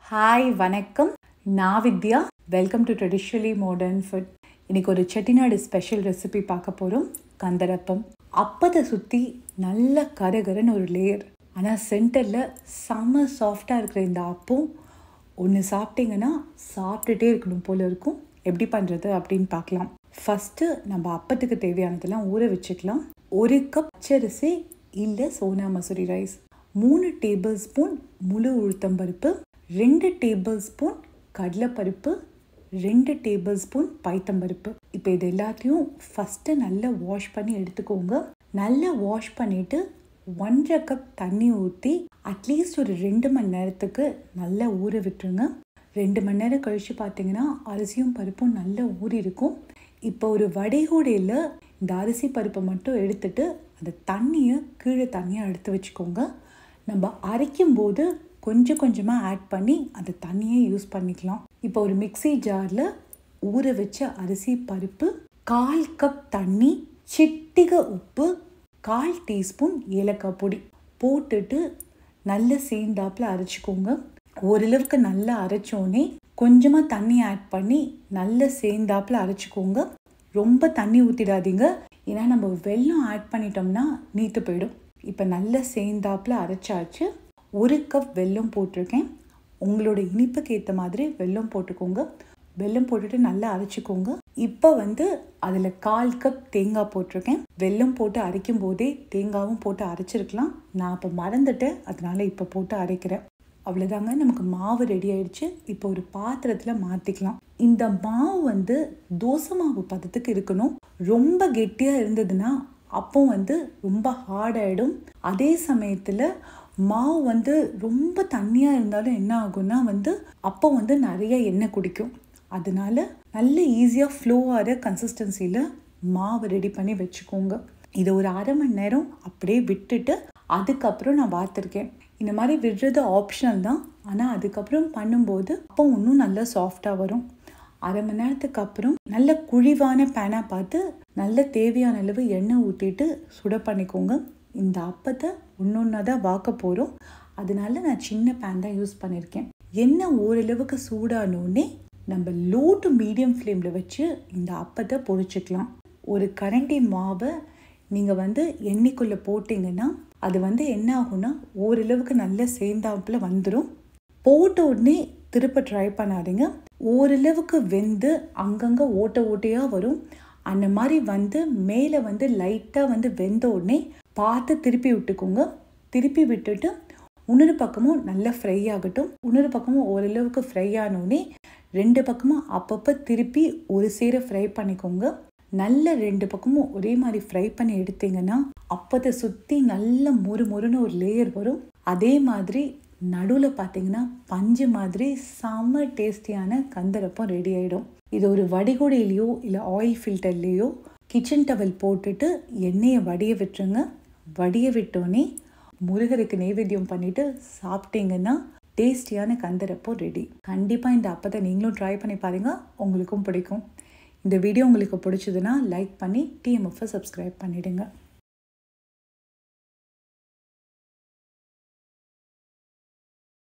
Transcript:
hi வணக்கம் நான் Vidya welcome to traditionally modern food இன்னைக்கு ஒரு செட்டிநாடு ஸ்பெஷல் ரெசிபி பார்க்க போகிறோம் கந்தரப்பம் அப்பத்தை சுற்றி நல்ல கரகரன்னு ஒரு லேயர் ஆனால் சென்டரில் செம்ம சாஃப்டாக இருக்கிற இந்த அப்பம் ஒன்று சாப்பிட்டீங்கன்னா சாப்பிட்டுட்டே இருக்கணும் போல இருக்கும் எப்படி பண்ணுறது அப்படின்னு பார்க்கலாம் ஃபஸ்ட்டு நம்ம அப்பத்துக்கு தேவையானதெல்லாம் ஊற வச்சுக்கலாம் ஒரு கப் பச்சரிசி இல்லை சோனா மசூரி ரைஸ் மூணு டேபிள் ஸ்பூன் முழு உளுத்தம்பருப்பு ரெண்டு டேபிள் ஸ்பூன் கடலைப்பருப்பு ரெண்டு டேபிள் ஸ்பூன் பைத்தம்பருப்பு இப்போ இது எல்லாத்தையும் ஃபஸ்ட்டு நல்லா வாஷ் பண்ணி எடுத்துக்கோங்க நல்லா வாஷ் பண்ணிவிட்டு ஒன்றரை கப் தண்ணி ஊற்றி அட்லீஸ்ட் ஒரு ரெண்டு மணி நேரத்துக்கு நல்லா ஊற விட்டுருங்க ரெண்டு மணி நேரம் கழித்து பார்த்தீங்கன்னா அரிசியும் பருப்பும் நல்லா ஊறி இருக்கும் இப்போ ஒரு வடைகூடையில் இந்த அரிசி பருப்பை மட்டும் எடுத்துட்டு அந்த தண்ணியை கீழே தண்ணியாக எடுத்து வச்சுக்கோங்க நம்ம அரைக்கும் போது கொஞ்சம் கொஞ்சமாக ஆட் பண்ணி அந்த தண்ணியை யூஸ் பண்ணிக்கலாம் இப்போ ஒரு மிக்சி ஜாரில் ஊற வச்ச அரிசி பருப்பு கால் கப் தண்ணி சிட்டிக உப்பு கால் டீஸ்பூன் ஏலக்காய் பொடி போட்டுட்டு நல்ல சேர்ந்தாப்பில் அரைச்சிக்கோங்க ஓரளவுக்கு நல்லா அரைச்சோடனே கொஞ்சமாக தண்ணி ஆட் பண்ணி நல்ல சேர்ந்தாப்பில் அரைச்சிக்கோங்க ரொம்ப தண்ணி ஊற்றிடாதீங்க ஏன்னா நம்ம வெல்லம் ஆட் பண்ணிட்டோம்னா நீத்து போயிடும் இப்போ நல்ல சேர்ந்தாப்பில் அரைச்சாச்சு ஒரு கப் வெல்லம் போட்டிருக்கேன் உங்களோட இனிப்புக்கு ஏற்ற மாதிரி வெல்லம் போட்டுக்கோங்க வெல்லம் போட்டுட்டு நல்லா அரைச்சிக்கோங்க இப்போ வந்து அதில் கால் கப் தேங்காய் போட்டிருக்கேன் வெல்லம் போட்டு அரைக்கும் போதே தேங்காவும் போட்டு அரைச்சிருக்கலாம் நான் இப்போ மறந்துட்டேன் அதனால இப்போ போட்டு அரைக்கிறேன் அவ்வளோதாங்க நமக்கு மாவு ரெடி ஆயிடுச்சு இப்போ ஒரு பாத்திரத்தில் மாற்றிக்கலாம் இந்த மாவு வந்து தோசை மாவு பதத்துக்கு இருக்கணும் ரொம்ப கெட்டியாக இருந்ததுன்னா அப்போ வந்து ரொம்ப ஹார்ட் ஆகிடும் அதே சமயத்தில் மாவு வந்து ரொம்ப தண்ணியாக இருந்தாலும் என்ன ஆகும்னா வந்து அப்போ வந்து நிறைய எண்ணெய் குடிக்கும் அதனால நல்ல ஈஸியாக ஃப்ளோ ஆகிற கன்சிஸ்டன்சியில் மாவு ரெடி பண்ணி வச்சுக்கோங்க இதை ஒரு அரை மணி நேரம் அப்படியே விட்டுட்டு அதுக்கப்புறம் நான் பார்த்துருக்கேன் இந்த மாதிரி விடுறது ஆப்ஷனல் தான் ஆனால் அதுக்கப்புறம் பண்ணும்போது அப்போ இன்னும் நல்லா சாஃப்டாக வரும் அரை மணி நேரத்துக்கு அப்புறம் நல்ல குழிவான பேனாக பார்த்து நல்ல தேவையான அளவு எண்ணெய் ஊற்றிட்டு சுட பண்ணிக்கோங்க இந்த அப்பத்தை ஒன்று தான் வாக்க போகிறோம் அதனால நான் சின்ன பேன் தான் யூஸ் பண்ணியிருக்கேன் எண்ணெய் ஓரளவுக்கு சூடானோடனே நம்ம லோ டு மீடியம் ஃப்ளேமில் வச்சு இந்த அப்பத்தை பொரிச்சுக்கலாம் ஒரு கரண்டி மாவை நீங்கள் வந்து எண்ணெய்க்குள்ளே போட்டிங்கன்னா அது வந்து என்ன ஆகும்னா ஓரளவுக்கு நல்ல சேர்ந்தாப்புல வந்துடும் போட்ட உடனே திருப்ப ட்ரை பண்ணாதீங்க ஓரளவுக்கு வெந்து அங்கங்கே ஓட்ட ஓட்டையாக வரும் அந்த மாதிரி வந்து மேலே வந்து லைட்டாக வந்து வெந்த உடனே பார்த்து திருப்பி விட்டுக்கோங்க திருப்பி விட்டுட்டு இன்னொரு பக்கமும் நல்லா ஃப்ரை ஆகட்டும் இன்னொரு பக்கமும் ஓரளவுக்கு ஃப்ரை ஆனோடனே ரெண்டு பக்கமும் அப்பப்போ திருப்பி ஒரு சேர ஃப்ரை பண்ணிக்கோங்க நல்ல ரெண்டு பக்கமும் ஒரே மாதிரி ஃப்ரை பண்ணி எடுத்தீங்கன்னா அப்பத்தை சுற்றி நல்ல மொறு மொறுன்னு ஒரு லேயர் வரும் அதே மாதிரி நடுவில் பார்த்தீங்கன்னா பஞ்சு மாதிரி செம்ம டேஸ்டியான கந்தரப்பம் ரெடி ஆகிடும் இது ஒரு வடிகொடையிலையோ இல்லை ஆயில் ஃபில்டர்லேயோ கிச்சன் டவல் போட்டுட்டு எண்ணெயை வடிய விட்டுருங்க வடிய விட்டோன்னே முருகருக்கு நைவேத்தியம் பண்ணிட்டு சாப்பிட்டீங்கன்னா டேஸ்டியான கந்தரப்பம் ரெடி கண்டிப்பாக இந்த அப்பத்தை நீங்களும் ட்ரை பண்ணி பாருங்கள் உங்களுக்கும் பிடிக்கும் இந்த வீடியோ உங்களுக்கு பிடிச்சதுன்னா லைக் பண்ணி டிஎம்எஃப்பை சப்ஸ்கிரைப் பண்ணிவிடுங்க